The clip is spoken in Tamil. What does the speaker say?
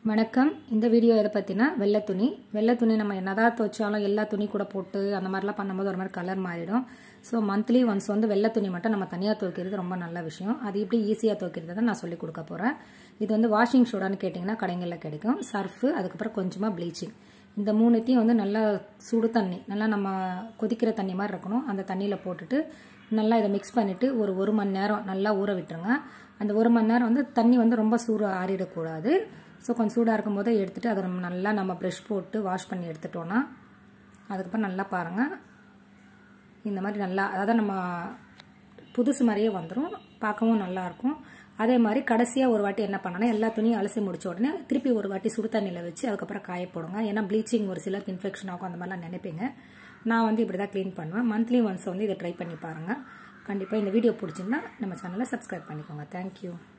வணக்கம் இந்த வீடியோ எதை பற்றினா வெள்ளை துணி வெள்ளை துணி நம்ம என்னதான் துவைச்சாலும் எல்லா துணி கூட போட்டு அந்த மாதிரிலாம் பண்ணும்போது ஒரு மாதிரி கலர் மாறிடும் ஸோ மந்த்லி ஒன்ஸ் வந்து வெள்ளை துணி மட்டும் நம்ம தனியாக துவைக்கிறது ரொம்ப நல்ல விஷயம் அது எப்படி ஈஸியாக துவைக்கிறது தான் நான் சொல்லி கொடுக்க போகிறேன் இது வந்து வாஷிங் சோடான்னு கேட்டிங்கன்னா கடைகளில் கிடைக்கும் சர்ஃபு அதுக்கப்புறம் கொஞ்சமாக ப்ளீச்சிங் இந்த மூணுத்தையும் வந்து நல்லா சுடு தண்ணி நல்லா நம்ம கொதிக்கிற தண்ணி மாதிரி இருக்கணும் அந்த தண்ணியில் போட்டுட்டு நல்லா இதை மிக்ஸ் பண்ணிவிட்டு ஒரு ஒரு மணி நேரம் நல்லா ஊற விட்டுருங்க அந்த ஒரு மணி நேரம் வந்து தண்ணி வந்து ரொம்ப சூடு ஆறிடக்கூடாது ஸோ கொஞ்சம் சூடாக இருக்கும் போதே எடுத்துகிட்டு அதை நம்ம நல்லா நம்ம ப்ரெஷ் போட்டு வாஷ் பண்ணி எடுத்துட்டோன்னா அதுக்கப்புறம் நல்லா பாருங்கள் இந்த மாதிரி நல்லா அதாவது நம்ம புதுசு மாதிரியே வந்துடும் பார்க்கவும் நல்லாயிருக்கும் அதே மாதிரி கடைசியாக ஒரு வாட்டி என்ன பண்ணனா எல்லா துணியும் அலசி முடிச்ச உடனே திருப்பி ஒரு வாட்டி சுடு தண்ணியில் வச்சு அதுக்கப்புறம் காய போடுங்க ஏன்னா ப்ளீச்சிங் ஒரு சிலருக்கு இன்ஃபெக்ஷன் ஆகும் அந்த மாதிரிலாம் நினைப்பீங்க நான் வந்து இப்படி தான் க்ளீன் பண்ணுவேன் மந்த்லி ஒன்ஸ் வந்து இதை ட்ரை பண்ணி பாருங்கள் கண்டிப்பாக இந்த வீடியோ பிடிச்சிருந்தா நம்ம சேனலை சப்ஸ்கிரைப் பண்ணிக்கோங்க தேங்க்யூ